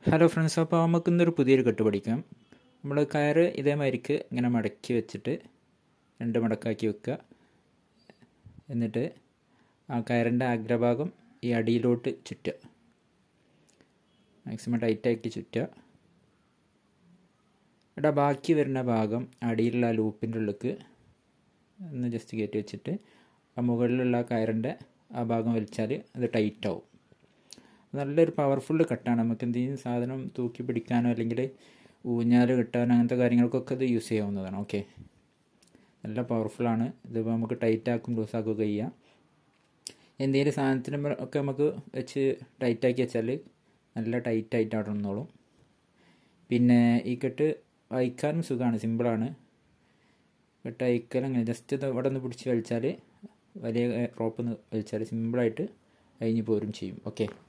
hello friends അപ്പോൾ നമുക്ക് ഇന്നൊരു പുതിയൊരു കെട്ട് പഠിക്കാം നമ്മൾ കയറ് ഇതേമാതിരിക്ക് ഇങ്ങനെ മടക്കി വെച്ചിട്ട് രണ്ട് മടക്കാക്കി വെക്കുക എന്നിട്ട് ആ കയറിൻ്റെ അഗ്രഭാഗം ഈ അടിയിലോട്ട് ചുറ്റുക മാക്സിമം ടൈറ്റാക്കി ചുറ്റുക ഇവിടെ ബാക്കി വരുന്ന ഭാഗം അടിയിലുള്ള ആ ലൂപ്പിൻ്റെ ഉള്ളിലേക്ക് ഒന്ന് ജസ്റ്റ് കയറ്റി വെച്ചിട്ട് ആ മുകളിലുള്ള ആ കയറിൻ്റെ ആ ഭാഗം വലിച്ചാൽ അത് ടൈറ്റാവും നല്ലൊരു പവർഫുൾ കട്ടാണ് നമുക്ക് എന്തെങ്കിലും സാധനം തൂക്കി പിടിക്കാനോ അല്ലെങ്കിൽ ഊഞ്ഞാൽ കെട്ടാനോ അങ്ങനത്തെ കാര്യങ്ങൾക്കൊക്കെ ഇത് യൂസ് ചെയ്യാവുന്നതാണ് ഓക്കെ നല്ല പവർഫുള്ളാണ് ഇതിപ്പോൾ നമുക്ക് ടൈറ്റ് ആക്കും ലൂസാക്കുകയൊക്കെ ചെയ്യാം എന്തെങ്കിലും സാധനത്തിന് ഒക്കെ നമുക്ക് വെച്ച് ടൈറ്റാക്കി വെച്ചാൽ നല്ല ടൈറ്റായിട്ട് അവിടെ നിന്നോളും പിന്നെ ഈ കെട്ട് അയക്കാനും സുഖമാണ് സിമ്പിളാണ് കെട്ട് അയക്കൽ അങ്ങനെ ജസ്റ്റ് ഇത് ഇവിടെ നിന്ന് പിടിച്ച് വലിച്ചാൽ വലിയ റോപ്പ് വലിച്ചാൽ സിമ്പിളായിട്ട് കഴിഞ്ഞ് പോരും ചെയ്യും ഓക്കെ